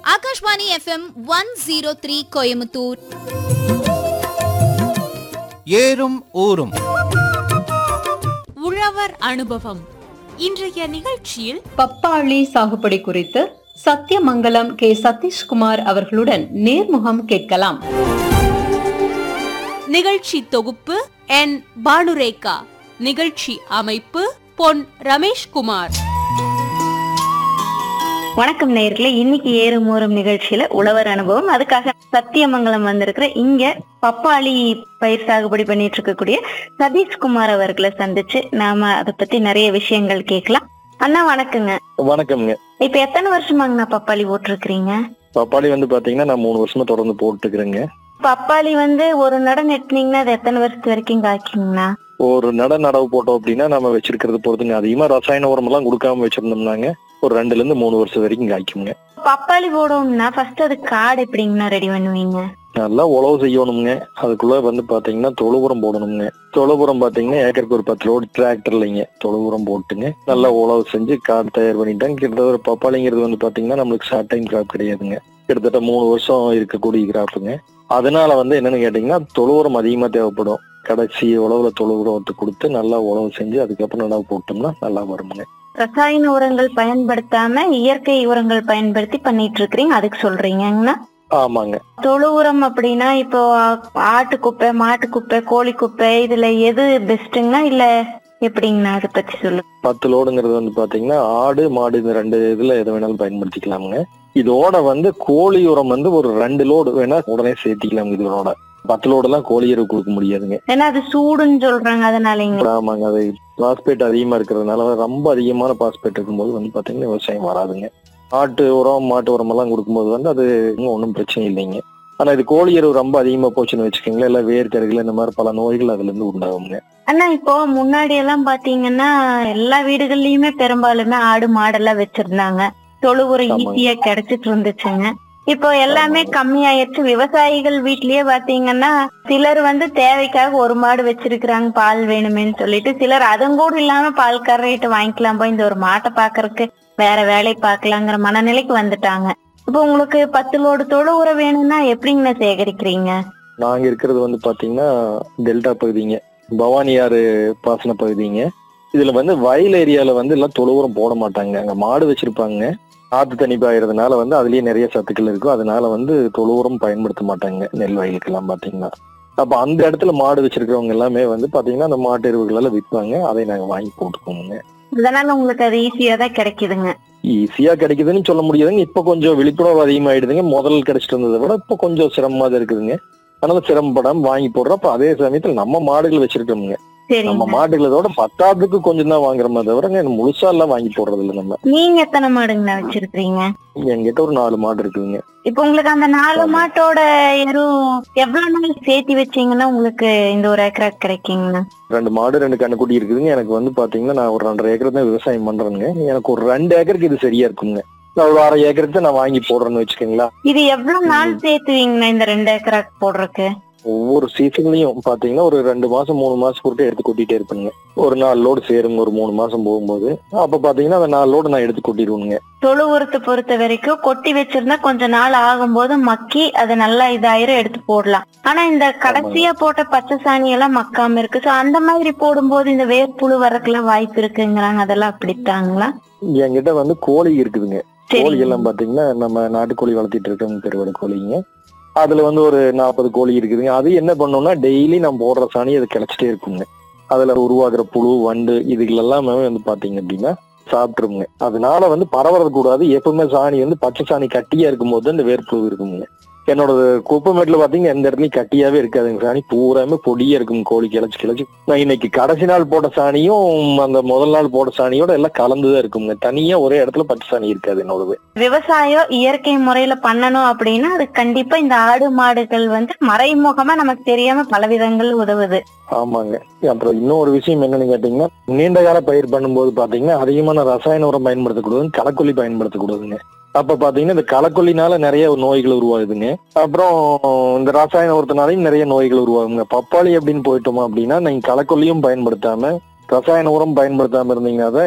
Akashvani FM one zero three Coimbatore ஏறும் ஊரும் உழவர் அனுபவம் இன்றைய நிகழ்ச்சியில் பப்பாளி சாகுபடி குறித்து சத்தியமங்கலம் கே சதீஷ்குமார் அவர்களுடன் நேர்முகம் கேட்கலாம் நிகழ்ச்சி தொகுப்பு என் பானுரேகா நிகழ்ச்சி அமைப்பு பொன் ரமேஷ்குமார் வணக்கம் நேயர்களே இன்னைக்கு ஏறும் ஊறும் நிகழ்ச்சியில உழவர் அனுபவம் அதுக்காக சத்தியமங்கலம் வந்திருக்கிற இங்க பப்பாளி பயிர் சாகுபடி பண்ணிட்டு இருக்கக்கூடிய சதீஷ்குமார் அவர்களை சந்திச்சு நாம அதை பத்தி நிறைய விஷயங்கள் கேட்கலாம் அண்ணா வணக்கங்க வணக்கம்ங்க இப்ப எத்தனை வருஷமாங்கண்ணா பப்பாளி போட்டிருக்கிறீங்க பப்பாளி வந்து பாத்தீங்கன்னா நான் மூணு வருஷமா தொடர்ந்து போட்டுக்கிறேங்க பப்பாளி வந்து ஒரு நட நெட்டினீங்கன்னா அது எத்தனை வருஷத்து வரைக்கும் காய்க்குங்கண்ணா ஒரு நட நடவு போட்டோம் அப்படின்னா நம்ம வச்சிருக்கிறது பொறுத்துங்க அதிகமா ரசாயன உரம் எல்லாம் கொடுக்காம வச்சிருந்தோம்னாங்க ஒரு ரெண்டுல இருந்து மூணு வருஷம் வரைக்கும் காய்க்குங்க பப்பாளி போடணும்னா ஃபர்ஸ்ட் அது காடு எப்படிங்கண்ணா ரெடி பண்ணுவீங்க நல்லா உழவு செய்யணுங்க அதுக்குள்ள வந்து பாத்தீங்கன்னா தொழு உரம் போடணுங்க தொழு உரம் பாத்தீங்கன்னா ஏக்கருக்கு ஒரு பத்து லோடு டிராக்டர்லைங்க தொழு உரம் போட்டுங்க நல்லா உழவு செஞ்சு காடு தயார் பண்ணிட்டாங்க கிட்டத்தட்ட ஒரு பப்பாளிங்கிறது வந்து பாத்தீங்கன்னா நம்மளுக்கு ஷார்ட் டைம் கிராப் கிடையாதுங்க கிட்டத்தட்ட மூணு வருஷம் இருக்கக்கூடிய கிராப்புங்க அதனால வந்து என்னன்னு கேட்டீங்கன்னா தொழு உரம் அதிகமா தேவைப்படும் கடைசி உழவுல தொழு உரத்தை கொடுத்து நல்லா உழவு செஞ்சு அதுக்கப்புறம் நடவு போட்டோம்னா நல்லா வருமுங்க ரசாயன உரங்கள் பயன்படுத்தாம இயற்கை உரங்கள் பயன்படுத்தி பண்ணிட்டு இருக்கிறீங்க அதுக்கு சொல்றீங்கங்கண்ணா ஆமாங்க தொழு உரம் அப்படின்னா இப்போ ஆட்டு குப்பை மாட்டு குப்பை கோழி குப்பை இதுல எது பெஸ்ட்டுங்கண்ணா இல்ல எப்படிங்கண்ணா அதை பத்தி சொல்லு பத்து லோடுங்கிறது வந்து பாத்தீங்கன்னா ஆடு மாடு இந்த ரெண்டு இதுல எதை வேணாலும் பயன்படுத்திக்கலாமுங்க இதோட வந்து கோழி உரம் வந்து ஒரு ரெண்டு லோடு வேணா உடனே சேர்த்திக்கலாம் இதோட பத்து லோடெல்லாம் கோழி எருவு கொடுக்க முடியாதுங்க ஏன்னா அது சூடுன்னு சொல்றாங்க அதனாலங்க ஆமாங்க அது பாஸ்பேட் அதிகமா இருக்கிறதுனால ரொம்ப அதிகமான பாஸ்பேட் இருக்கும்போது வந்து பாத்தீங்கன்னா விவசாயம் வராதுங்க ஆட்டு உரம் மாட்டு உரம் எல்லாம் கொடுக்கும்போது வந்து அது ஒன்றும் பிரச்சனை இல்லைங்க ஆனா இது கோழி எருவு ரொம்ப அதிகமா போச்சுன்னு வச்சுக்கோங்களேன் இல்ல வேர் கருகள் இந்த மாதிரி பல நோய்கள் அதுல இருந்து உண்டாகுங்க அண்ணா இப்போ முன்னாடி எல்லாம் பாத்தீங்கன்னா எல்லா வீடுகள்லயுமே பெரும்பாலுமே ஆடு மாடெல்லாம் வச்சிருந்தாங்க தொழு உரம் ஆமாங்க. ஈஸியா கிடைச்சிட்டு இருந்துச்சுங்க இப்போ எல்லாமே ஆமாங்க. கம்மியாயிருச்சு விவசாயிகள் வீட்லயே பாத்தீங்கன்னா சிலர் வந்து தேவைக்காக ஒரு மாடு வச்சிருக்கிறாங்க பால் வேணுமேன்னு சொல்லிட்டு சிலர் அதுவும் கூட இல்லாம பால் கறக்கிட்டு வாங்கிக்கலாம் போய் இந்த ஒரு மாட்டை பாக்குறதுக்கு வேற வேலை பார்க்கலாங்கிற மனநிலைக்கு வந்துட்டாங்க இப்போ உங்களுக்கு பத்து லோடு தொழு உரம் வேணும்னா எப்படிங்கண்ணா சேகரிக்கிறீங்க நாங்க இருக்கிறது வந்து பாத்தீங்கன்னா டெல்டா பகுதிங்க பவானி ஆறு பாசன பகுதிங்க இதுல வந்து வயல் ஏரியால வந்து எல்லாம் தொழு உரம் போட மாட்டாங்க அங்க மாடு வச்சிருப்பாங்க ஆத்து தண்ணி பாயறதுனால வந்து அதுலயே நிறைய சத்துக்கள் இருக்கும் அதனால வந்து தொழு உரம் பயன்படுத்த மாட்டாங்க நெல் வயலுக்கு எல்லாம் பாத்தீங்கன்னா அப்ப அந்த இடத்துல மாடு வச்சிருக்கிறவங்க எல்லாமே வந்து பாத்தீங்கன்னா அந்த மாட்டு எருவுகள் எல்லாம் விற்பாங்க அதை நாங்க வாங்கி போட்டுக்கோங்க அதனால உங்களுக்கு அது ஈஸியா தான் கிடைக்குதுங்க ஈஸியா கிடைக்குதுன்னு சொல்ல முடியாதுங்க இப்ப கொஞ்சம் விழிப்புணர்வு அதிகமாயிடுதுங்க முதல் கிடைச்சிட்டு இருந்ததை விட இப்ப கொஞ்சம் சிரமமா தான் இருக்குதுங்க அதனால சிரமப்படாம வாங்கி போடுறோம் அப்ப அதே சமயத்துல நம்ம மாடுகள் வச்சிருக்கோமுங்க நம்ம சரிங்க மாடுகள் இதோட பத்தாவதுக்கு கொஞ்சம் தான் வாங்குறோமே தவிரங்க முழுசா எல்லாம் வாங்கி போடுறது இல்ல நம்ம நீங்க எத்தனை மாடுங்கண்ணா வச்சிருக்கீங்க என்கிட்ட ஒரு நாலு மாடு இருக்குதுங்க இப்போ உங்களுக்கு அந்த நாலு ஆமா. மாட்டோட எரு எவ்வளவு நாள் சேர்த்தி வச்சீங்கன்னா உங்களுக்கு இந்த ஒரு ஏக்கரா கிடைக்குங்கண்ணா ரெண்டு மாடு ரெண்டு கண்ணுக்குட்டி இருக்குதுங்க எனக்கு வந்து பாத்தீங்கன்னா நான் ஒரு ரெண்டரை ஏக்கர் தான் விவசாயம் பண்றேனுங்க எனக்கு ஒரு ரெண்டு ஏக்கருக்கு இது சரியா இருக்குங்க நான் ஒரு அரை ஏக்கருக்கு நான் வாங்கி போடுறேன்னு வச்சுக்கோங்களா இது எவ்வளவு நாள் சேர்த்துவீங்கண்ணா இந்த ரெண்டு ஏக்கரா போடுறதுக்கு ஒவ்வொரு சீசன்லயும் பாத்தீங்கன்னா ஒரு ரெண்டு மாசம் மூணு மாசம் பொறுத்து எடுத்து கொட்டிட்டே இருப்பேங்க ஒரு நாலு லோடு சேருங்க ஒரு மூணு மாசம் போகும்போது அப்ப பாத்தீங்கன்னா அந்த நாலு லோடு நான் எடுத்து கொட்டிடுவேனுங்க தொழு உரத்தை பொறுத்த வரைக்கும் கொட்டி வச்சிருந்தா கொஞ்ச நாள் ஆகும்போது மக்கி அது நல்லா இதாயிரம் எடுத்து போடலாம் ஆனா இந்த கடைசியா போட்ட பச்சை சாணி எல்லாம் மக்காம இருக்கு சோ அந்த மாதிரி போடும்போது இந்த வேர்ப்புழு வரக்கெல்லாம் வாய்ப்பு இருக்குங்கிறாங்க அதெல்லாம் அப்படித்தாங்களா என்கிட்ட வந்து கோழி இருக்குதுங்க சரி கோழி எல்லாம் பாத்தீங்கன்னா நம்ம நாட்டுக்கோழி வளர்த்திட்டு இருக்கோம் பெருவடை கோழிங்க அதுல வந்து ஒரு நாற்பது கோழி இருக்குதுங்க அது என்ன பண்ணோம்னா டெய்லி நம்ம போடுற சாணி அது கிளச்சிட்டே இருக்குங்க அதுல உருவாகுற புழு வண்டு இதுகள் எல்லாமே வந்து பாத்தீங்க அப்படின்னா சாப்பிட்டுருங்க அதனால வந்து பரவறது கூடாது எப்பவுமே சாணி வந்து பச்சை சாணி கட்டியா இருக்கும்போது இந்த வேர்ப்புழு இருக்குங்க என்னோட குப்பமேட்டுல பாத்தீங்கன்னா எந்த இடத்துலயும் கட்டியாவே இருக்காதுங்க சாணி பூராமே பொடியா இருக்கும் கோழி கிளச்சு கிளச்சு நான் இன்னைக்கு கடைசி நாள் போட்ட சாணியும் அந்த முதல் நாள் போட்ட சாணியோட எல்லாம் கலந்துதான் இருக்குங்க தனியா ஒரே இடத்துல பச்சை சாணி இருக்காது என்னோடது விவசாயம் இயற்கை முறையில பண்ணணும் அப்படின்னா அது கண்டிப்பா இந்த ஆடு மாடுகள் வந்து மறைமுகமா நமக்கு தெரியாம பல விதங்கள் உதவுது ஆமாங்க அப்புறம் இன்னொரு விஷயம் என்னன்னு கேட்டீங்கன்னா நீண்ட கால பயிர் பண்ணும்போது பாத்தீங்கன்னா அதிகமான ரசாயன உரம் பயன்படுத்தக்கூடாது களக்கொல்லி பயன்படுத்தக்கூடாதுங்க அப்ப பாத்தீங்கன்னா இந்த களக்கொல்லினால நிறைய நோய்கள் உருவாகுதுங்க அப்புறம் இந்த ரசாயன உரத்தினாலையும் நிறைய நோய்கள் உருவாகுங்க பப்பாளி அப்படின்னு போயிட்டோமா அப்படின்னா நீங்க களக்கொல்லியும் பயன்படுத்தாம ரசாயன உரம் பயன்படுத்தாம இருந்தீங்கன்னா தான்